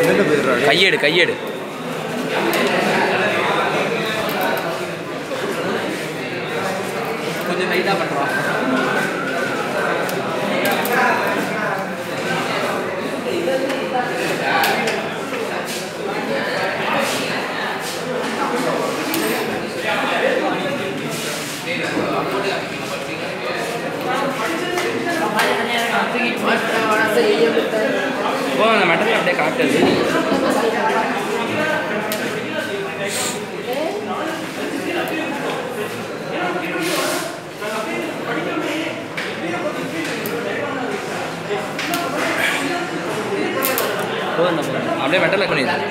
வெளில போயிடுறா கையெடு கையெடு கொஞ்சம் லைட்டாக பண்ணுறோம் ஓ அந்த மெட்டல் அப்படியே காட்டுது ஓ அந்த அப்படியே மெட்டல் பண்ணிடுது